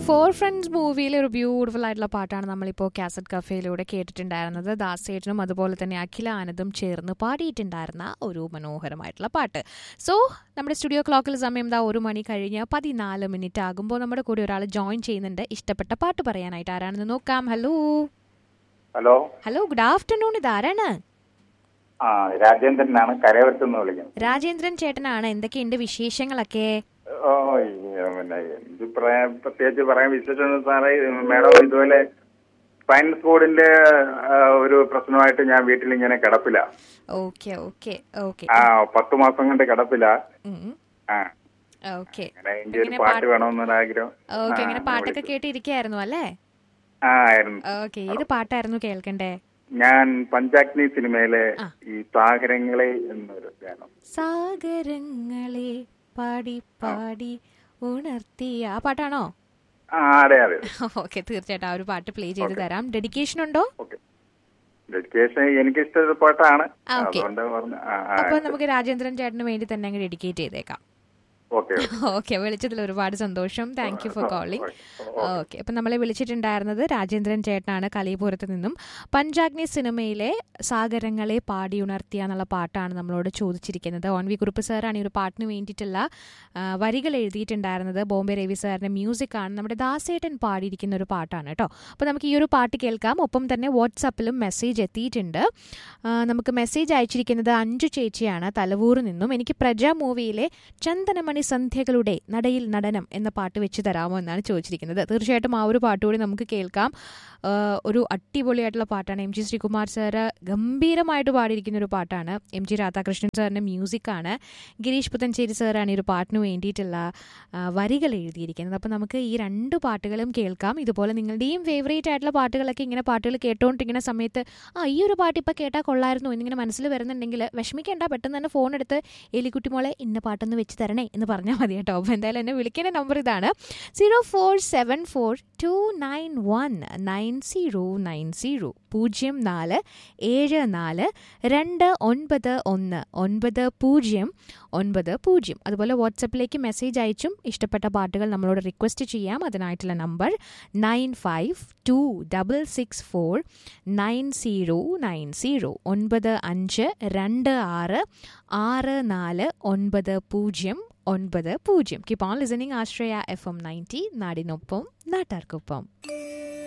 Four friends മൂവിയിലെ ഒരു beautiful ആയിട്ടുള്ള പാട്ടാണ് നമ്മളിപ്പോൾ കാസറ്റ് കഫേയിലൂടെ കേട്ടിട്ടുണ്ടായിരുന്നത് ദാസേട്ടനും അതുപോലെ തന്നെ അഖില ആനന്ദും ചേർന്ന് പാടിയിട്ടുണ്ടായിരുന്ന ഒരു മനോഹരമായിട്ടുള്ള പാട്ട് സോ നമ്മുടെ സ്റ്റുഡിയോ ക്ലോക്കിൽ സമയം ദാ ഒരു മണി കഴിഞ്ഞ് പതിനാല് മിനിറ്റ് ആകുമ്പോൾ നമ്മുടെ കൂടെ ഒരാൾ ജോയിൻ ചെയ്യുന്നുണ്ട് ഇഷ്ടപ്പെട്ട പാട്ട് പറയാനായിട്ട് ആരാണെന്ന് നോക്കാം hello hello hello good afternoon ഇത് ആരാണ് ആ രാജേന്ദ്രനാണ് കരവരത്ത് നിന്ന് വിളിക്കുന്നത് രാജേന്ദ്രൻ ചേട്ടനാണ് എന്തൊക്കെയുണ്ട് വിശേഷങ്ങളൊക്കെ ഓ ഈ, പിന്നെ ഇത് പറയാൻ പ്രത്യേകിച്ച് പറയാൻ വിശേഷം സാറേ മാഡം ഇതുപോലെ സ്പൈനൽ കോഡിന്റെ ആ, ഒരു പ്രശ്നമായിട്ട് ഞാൻ വീട്ടിൽ ഇങ്ങനെ കിടപ്പില്ല ഓക്കെ ഓക്കെ ഓക്കെ ആ പത്ത് മാസം കൊണ്ട് കിടപ്പില്ല ആ ഓക്കെ അങ്ങനെ എനിക്ക് ഒരു എങ്ങനെ പാട്ട് പാട്ട്- വേണമെന്നൊരു ആഗ്രഹം ഓക്കെ ആ, അങ്ങനെ ഞാൻ പാട്ടൊക്കെ വിളിച്ചു. കേട്ടിരിക്കായിരുന്നു അല്ലേ ആ ആയിരുന്നു ഓക്കെ ഏത് പാട്ടായിരുന്നു കേൾക്കണ്ടേ ഞാൻ പഞ്ചാഗ്നി സിനിമയിലെ ആ. ഈ സാഗരങ്ങളെ എന്നൊരു ഗാനം സാഗരങ്ങളെ പാടി പാടി ഉണർത്തിയ ആ പാട്ടാണോ ആ അതെ അതെ ഓക്കെ തീർച്ചയായിട്ടും ആ ഒരു പാട്ട് പ്ലേ ചെയ്ത് തരാം ഡെഡിക്കേഷൻ ഉണ്ടോ ഓക്കെ ഡെഡിക്കേഷൻ എനിക്ക് ഇഷ്ടമുള്ള പാട്ടാണ് ആ, ഓക്കേ. അതുകൊണ്ട് പറഞ്ഞു ആ ആ അപ്പൊ നമുക്ക് രാജേന്ദ്രൻ ചേട്ടന് വേണ്ടി തന്നെ അങ്ങ് ഡെഡിക്കേറ്റ് ചെയ്തേക്കാം ഓക്കെ ഓക്കെ വിളിച്ചതിൽ ഒരുപാട് സന്തോഷം thank you for calling okay. Okay അപ്പം നമ്മളെ വിളിച്ചിട്ടുണ്ടായിരുന്നത് രാജേന്ദ്രൻ ചേട്ടനാണ് കലിപുരത്ത് നിന്നും പഞ്ചാഗ്നി സിനിമയിലെ സാഗരങ്ങളെ പാടി ഉണർത്തിയ എന്നുള്ള പാട്ടാണ് നമ്മളോട് ചോദിച്ചിരിക്കുന്നത് ഓൺ വി കുറുപ്പ് സാറാണ് ഈ ഒരു പാട്ടിന് വേണ്ടിയിട്ടുള്ള ആ, വരികൾ എഴുതിയിട്ടുണ്ടായിരുന്നത് ബോംബെ രവി സാറിൻ്റെ മ്യൂസിക്കാണ് നമ്മുടെ ദാസേട്ടൻ പാടിയിരിക്കുന്ന ഒരു പാട്ടാണ് കേട്ടോ അപ്പോൾ നമുക്ക് ഈ ഒരു പാട്ട് കേൾക്കാം ഒപ്പം തന്നെ വാട്സാപ്പിലും മെസ്സേജ് എത്തിയിട്ടുണ്ട് ആ, നമുക്ക് മെസ്സേജ് അയച്ചിരിക്കുന്നത് അഞ്ചു ചേച്ചിയാണ് തലവൂറിൽ നിന്നും എനിക്ക് പ്രജ മൂവിയിലെ ചന്ദനമണി സന്ധ്യകളുടെ നടയിൽ നടനം എന്ന പാട്ട് വെച്ച് തരാമോ എന്നാണ് ചോദിച്ചിരിക്കുന്നത് തീർച്ചയായിട്ടും ആ ഒരു പാട്ട് കൂടി നമുക്ക് കേൾക്കാം ആ, ഒരു അടിപൊളിയായിട്ടുള്ള പാട്ടാണ് എം ജി ശ്രീകുമാർ സാറ് ഗംഭീരമായിട്ട് പാടിയിരിക്കുന്ന ഒരു പാട്ടാണ് എം ജി രാധാകൃഷ്ണൻ സാറിൻ്റെ മ്യൂസിക്കാണ് ഗിരീഷ് പുത്തഞ്ചേരി സാറാണ് ഈ ഒരു പാട്ടിന് വേണ്ടിയിട്ടുള്ള ആ, വരികൾ എഴുതിയിരിക്കുന്നത് അപ്പോൾ നമുക്ക് ഈ രണ്ട് പാട്ടുകളും കേൾക്കാം ഇതുപോലെ നിങ്ങളുടെയും ഫേവറേറ്റ് ആയിട്ടുള്ള പാട്ടുകളൊക്കെ ഇങ്ങനെ പാട്ടുകൾ കേട്ടോണ്ടിരിക്കുന്ന സമയത്ത് ആ ഈ ഒരു പാട്ട് ഇപ്പോൾ കേട്ടാൽ കൊള്ളായിരുന്നു എന്നിങ്ങനെ മനസ്സിൽ വരുന്നുണ്ടെങ്കിൽ വിഷമിക്കേണ്ട പെട്ടെന്ന് തന്നെ ഫോൺ എടുത്ത് എലിക്കുട്ടി മോളെ ഇന്ന പാട്ടൊന്ന് വെച്ച് തരണേ എന്ന് പറഞ്ഞാൽ മതി കേട്ടോ അപ്പോൾ എന്തായാലും എന്നെ വിളിക്കേണ്ട നമ്പർ ഇതാണ് zero four seven four two nine one nine zero nine zero പൂജ്യം നാല് ഏഴ് നാല് രണ്ട് ഒൻപത് ഒന്ന് ഒൻപത് പൂജ്യം ഒൻപത് പൂജ്യം അതുപോലെ വാട്സപ്പിലേക്ക് മെസ്സേജ് അയച്ചും ഇഷ്ടപ്പെട്ട പാട്ടുകൾ നമ്മളോട് റിക്വസ്റ്റ് ചെയ്യാം അതിനായിട്ടുള്ള number nine five two double six four nine zero nine zero ഒൻപത് അഞ്ച് രണ്ട് ആറ് ആറ് നാല് ഒൻപത് പൂജ്യം ഒൻപത് പൂജ്യം keep on listening Ashraya F M ninety നാടിനൊപ്പം നാട്ടാർക്കൊപ്പം